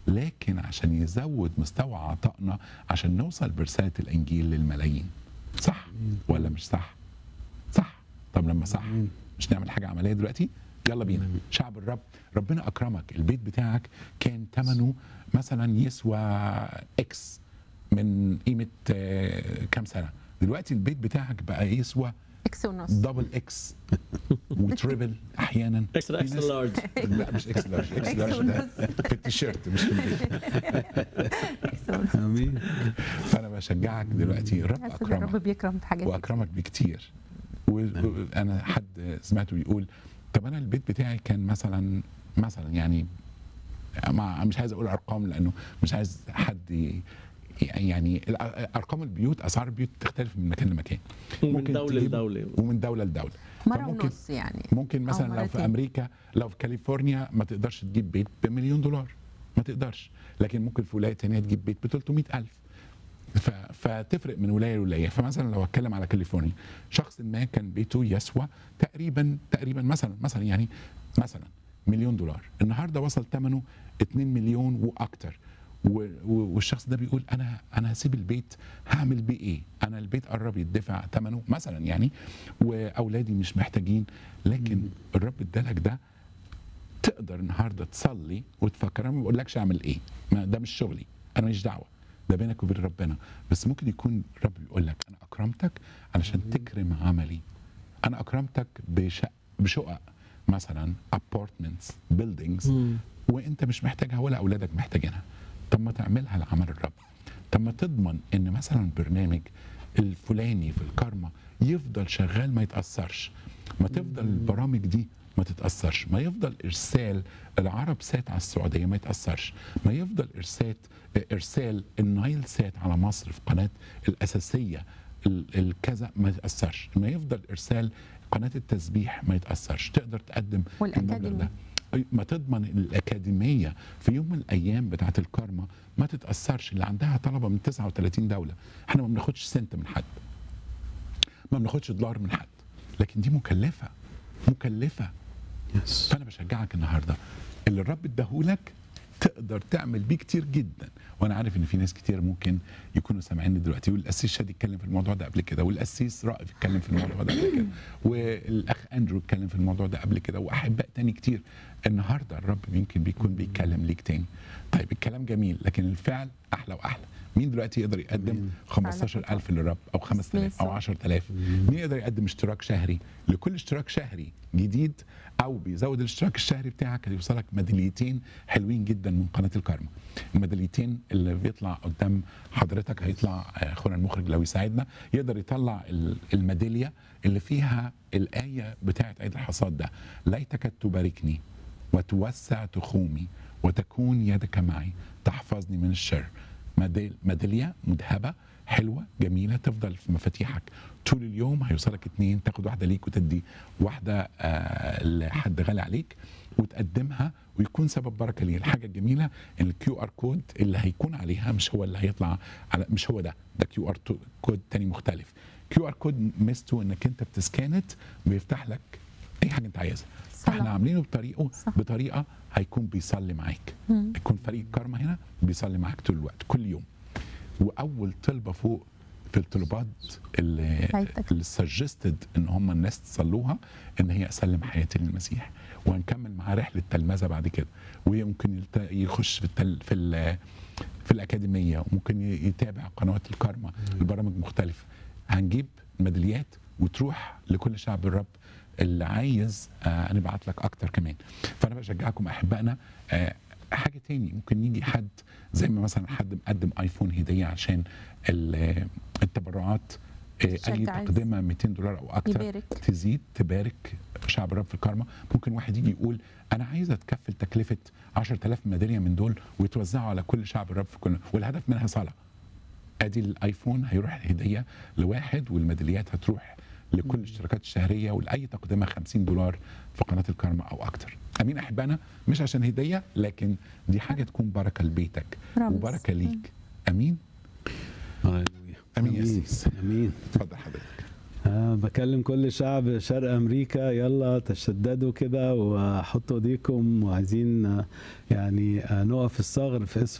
لكن عشان يزود مستوى عطائنا عشان نوصل برساله الانجيل للملايين صح ولا مش صح صح طب لما صح مش نعمل حاجه عمليه دلوقتي يلا بينا شعب الرب ربنا اكرمك البيت بتاعك كان ثمنه مثلا يسوى اكس من قيمه آه، كام سنه دلوقتي البيت بتاعك بقى يسوى اكس ونص دبل اكس وتريبل احيانا اكسترا في اكسترا ناس- لارج لا مش اكس لارج اكس إكس لارج ده ونص. في التيشيرت مش في البيت اكس ونص امين فانا بشجعك دلوقتي الرب حاسس إن اكرمك الرب بيكرم في حاجات كتير. واكرمك بكتير وانا حد سمعته بيقول طب انا البيت بتاعي كان مثلا مثلا يعني مع مش عايز اقول ارقام لانه مش عايز حد ي- يعني الأ- ارقام البيوت اسعار البيوت تختلف من مكان لمكان ومن ممكن دوله تجيب- لدوله ومن دوله لدوله مره فممكن- ونص يعني ممكن مثلا لو في مرتين. امريكا لو في كاليفورنيا ما تقدرش تجيب بيت بمليون دولار ما تقدرش لكن ممكن في ولايه تانية تجيب بيت ب 300 الف ف... فتفرق من ولايه لولايه فمثلا لو اتكلم على كاليفورنيا شخص ما كان بيته يسوى تقريبا تقريبا مثلا مثلا يعني مثلا مليون دولار النهارده وصل ثمنه 2 مليون واكتر و... و... والشخص ده بيقول انا انا هسيب البيت هعمل بيه ايه انا البيت قرب يدفع ثمنه مثلا يعني واولادي مش محتاجين لكن الرب ادالك ده تقدر النهارده تصلي وتفكر انا ما بقولكش اعمل ايه ما ده مش شغلي انا ماليش دعوه ده بينك وبين ربنا بس ممكن يكون الرب بيقول لك انا اكرمتك علشان تكرم عملي انا اكرمتك بشق بشقق مثلا ابارتمنتس بيلدينجز وانت مش محتاجها ولا اولادك محتاجينها طب ما تعملها لعمل الرب طب ما تضمن ان مثلا برنامج الفلاني في الكارما يفضل شغال ما يتاثرش ما تفضل البرامج دي ما تتاثرش ما يفضل ارسال العرب سات على السعوديه ما يتاثرش ما يفضل ارسال ارسال النايل سات على مصر في قناه الاساسيه ال- الكذا ما يتاثرش ما يفضل ارسال قناه التسبيح ما يتاثرش تقدر تقدم والأكاديمي. المبلغ ده أي- ما تضمن الأكاديمية في يوم من الأيام بتاعت الكارما ما تتأثرش اللي عندها طلبة من 39 دولة احنا ما بناخدش سنت من حد ما بناخدش دولار من حد لكن دي مكلفة مكلفة يس فأنا بشجعك النهاردة اللي الرب اداهولك تقدر تعمل بيه كتير جدا وانا عارف ان في ناس كتير ممكن يكونوا سامعيني دلوقتي والاسيس شادي اتكلم في الموضوع ده قبل كده والاسيس رائف اتكلم في الموضوع ده قبل كده والاخ اندرو اتكلم في الموضوع ده قبل كده واحباء تاني كتير النهارده الرب يمكن بيكون بيتكلم ليك تاني طيب الكلام جميل لكن الفعل احلى واحلى مين دلوقتي يقدر يقدم 15000 للرب او 5000 او 10000 مين يقدر يقدم اشتراك شهري لكل اشتراك شهري جديد او بيزود الاشتراك الشهري بتاعك هيوصلك ميداليتين حلوين جدا من قناه الكارما الميداليتين اللي بيطلع قدام حضرتك هيطلع آه، اخونا المخرج لو يساعدنا يقدر يطلع ال- الميداليه اللي فيها الايه بتاعه عيد الحصاد ده ليتك تباركني وتوسع تخومي وتكون يدك معي تحفظني من الشر ميدال- ميداليه مذهبه حلوه جميله تفضل في مفاتيحك طول اليوم هيوصلك اتنين تاخد واحده ليك وتدي واحده آه لحد غالي عليك وتقدمها ويكون سبب بركه ليه الحاجه الجميله ان الكيو ار كود اللي هيكون عليها مش هو اللي هيطلع على مش هو ده ده كيو ار كود تاني مختلف كيو ار كود ميزته انك انت بتسكانت بيفتح لك اي حاجه انت عايزها صلاة. فاحنا عاملينه بطريقه صح. بطريقه هيكون بيصلي معاك يكون فريق كارما هنا بيصلي معاك طول الوقت كل يوم واول طلبه فوق في الطلبات اللي بيتك. اللي سجستد ان هم الناس تصلوها ان هي اسلم حياتي للمسيح وهنكمل معاه رحله تلمذه بعد كده ويمكن يلت- يخش في التل في ال- في الاكاديميه وممكن ي- يتابع قنوات الكارما البرامج مختلفه هنجيب ميداليات وتروح لكل شعب الرب اللي عايز آه نبعت لك اكتر كمان فانا بشجعكم احبائنا آه حاجه تاني ممكن يجي حد زي ما مثلا حد مقدم ايفون هديه عشان ال- التبرعات آه، اي تشجع تقدمه 200 دولار او اكتر يبارك. تزيد تبارك شعب الرب في الكارما ممكن واحد يجي يقول انا عايز اتكفل تكلفه 10000 ميداليه من دول ويتوزعوا على كل شعب الرب في كل والهدف منها صلاه ادي الايفون هيروح هديه لواحد والميداليات هتروح لكل الاشتراكات الشهريه ولاي تقدمه 50 دولار في قناه الكارما او اكتر امين احبائنا مش عشان هديه لكن دي حاجه تكون بركه لبيتك رمز. وبركه ليك امين هللويا امين يا امين سيس امين اتفضل حضرتك آه بكلم كل شعب شرق امريكا يلا تشددوا كده وحطوا ايديكم وعايزين آه، يعني آه، نقف الثغر في اسم